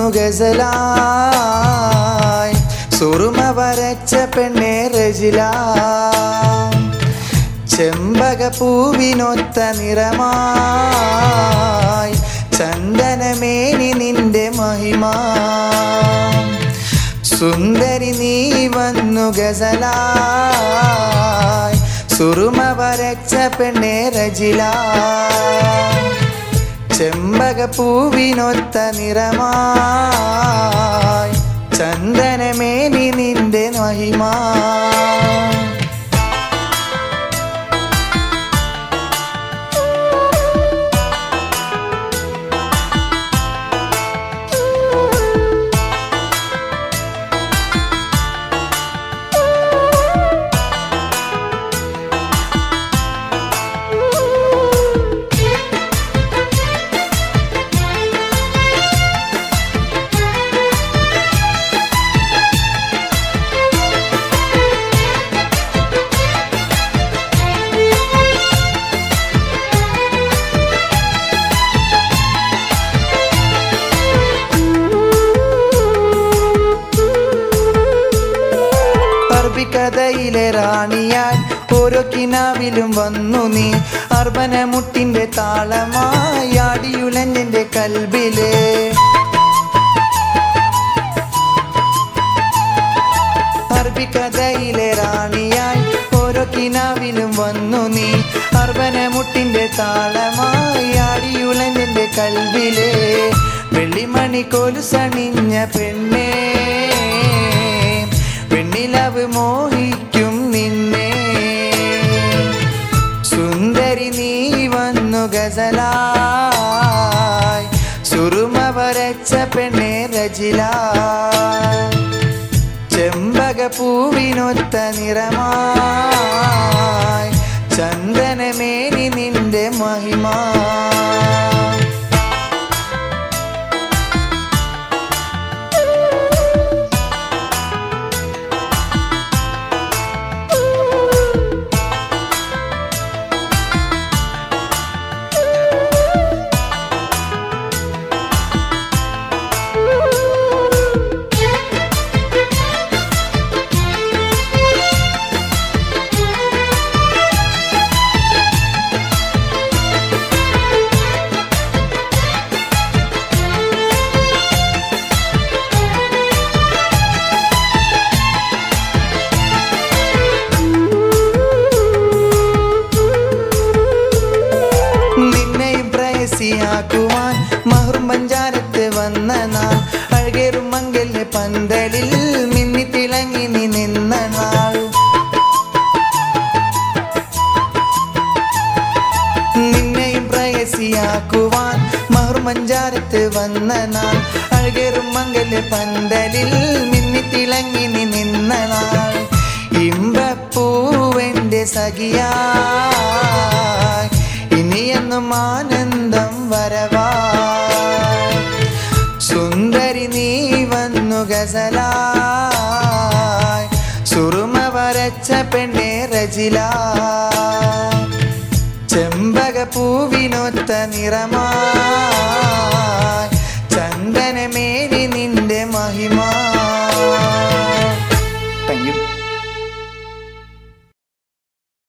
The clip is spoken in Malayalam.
ഗസലായി സുറുമ വരച്ച പെണ്ണേ റജില ചെമ്പക പൂവിനൊത്ത നിറമായി ചന്ദനമേനി നിന്റെ മഹിമ സുന്ദരി നീ വന്നു ഗസലായി സുറുമ വരച്ച പെണ്ണേ റജില ചെമ്പക പൂവിനൊത്ത നിറമായി ചന്ദനമേനി നിന്റെ മഹിമ അറബിക്കഥയിലെ റാണിയായി ഓരോ കിനാവിലും വന്നു നീ അർബനമുട്ടിന്റെ താളമായി ആടിയുലഞ്ഞെന്റെ കൽബിലെ അറബിക്കഥയിലെ റാണിയായി ഓരോ കിനാവിലും വന്നു നീ അർബനമുട്ടിന്റെ താളമായി ആടിയുലഞ്ഞെന്റെ കൽബിലെ വെള്ളിമണി കൊലുസണിഞ്ഞ പെണ്ണേ പെണ്ണിലവ് മോഹിക്കും നിന്നെ സുന്ദരി നീ വന്നു ഗസലായി സുറുമ വരച്ച പെണ്ണെ രജില ചെമ്പക പൂവിനൊത്ത നിറമായി ചന്ദനമേനി നിന്റെ മഹിമ നിന്നെയും പ്രയസിയാക്കുവാൻ മഹറും പഞ്ചാരത്ത് വന്ന നാൾ അഴകേറും മംഗല്യ പന്തലിൽ മിന്നി തിളങ്ങി നീ നിന്ന നാൾ നിന്നെയും പ്രയസിയാക്കുവാൻ മഹറും പഞ്ചാരത്ത് വന്ന നാൾ അഴകേറും മംഗല്യ പന്തലിൽ മിന്നി തിളങ്ങി നീ നിന്ന നാൾ ഇമ്പപ്പൂവെന്റെ സഖിയായി ഇനിയെന്നും ആനന്ദം വരവാ സുന്ദരി നീ വന്നു ഗസലായി സുറുമ വരച്ച പെണ്ണെ രജില ചെമ്പക പൂവിനൊത്ത നിറമായി